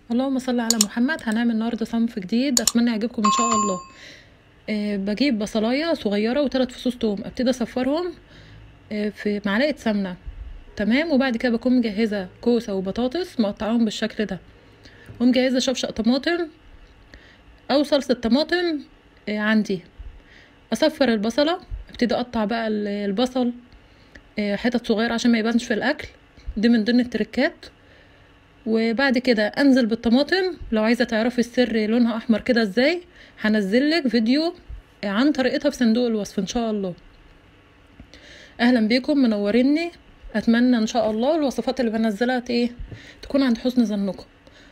اللهم صل على محمد هنعمل النهارده صنف جديد اتمنى يعجبكم ان شاء الله أه بجيب بصلايه صغيره وثلاث فصوص توم ابتدي اصفرهم أه في معلقه سمنه تمام وبعد كده بكون مجهزه كوسه وبطاطس مقطعاهم بالشكل ده ومجهزه شفشق طماطم او صلصه طماطم أه عندي اصفر البصله ابتدي اقطع بقى البصل أه حتت صغيره عشان ما يبانش في الاكل دي من ضمن التركات وبعد كده انزل بالطماطم لو عايزه تعرفي السر لونها احمر كده ازاي هنزلك فيديو عن طريقتها في صندوق الوصف ان شاء الله اهلا بيكم منوريني اتمنى ان شاء الله الوصفات اللي بنزلها ايه تكون عند حسن ظنكم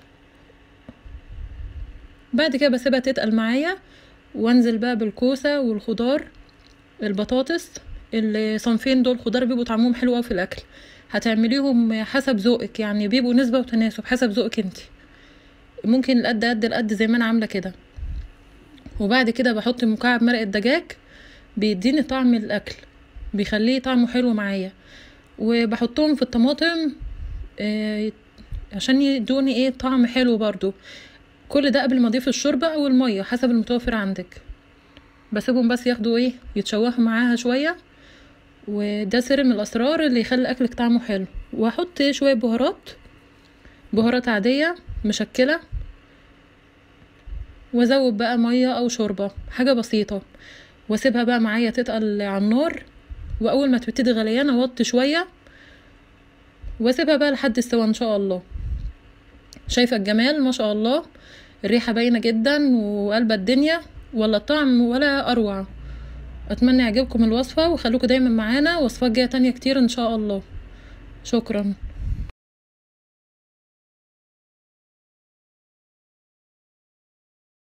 بعد كده بسيبها تتقل معايا وانزل بقى بالكوسه والخضار البطاطس الصنفين دول خضار بيبقوا طعمهم حلو في الاكل هتعمليهم حسب ذوقك يعني بيبقوا نسبة وتناسب حسب ذوقك انت ممكن القد قد القد زي ما انا عاملة كده وبعد كده بحط مكعب مرق الدجاج بيديني طعم الاكل بيخليه طعمه حلو معايا وبحطهم في الطماطم آه عشان يدوني ايه طعم حلو برضو كل ده قبل ما اضيف الشوربة او المية حسب المتوفر عندك بسيبهم بس ياخدوا ايه يتشوحوا معاها شويه وده سر من الاسرار اللي يخلي اكلك طعمه حلو واحط شويه بهارات بهارات عاديه مشكله وازود بقى ميه او شوربه حاجه بسيطه واسيبها بقى معايا تتقل على النار واول ما تبتدي غليان اوطي شويه واسيبها بقى لحد السوا ان شاء الله شايفه الجمال ما شاء الله الريحه باينه جدا وقلبة الدنيا ولا الطعم ولا اروع اتمنى يعجبكم الوصفه وخلوكم دايما معانا وصفات جايه تانية كتير ان شاء الله شكرا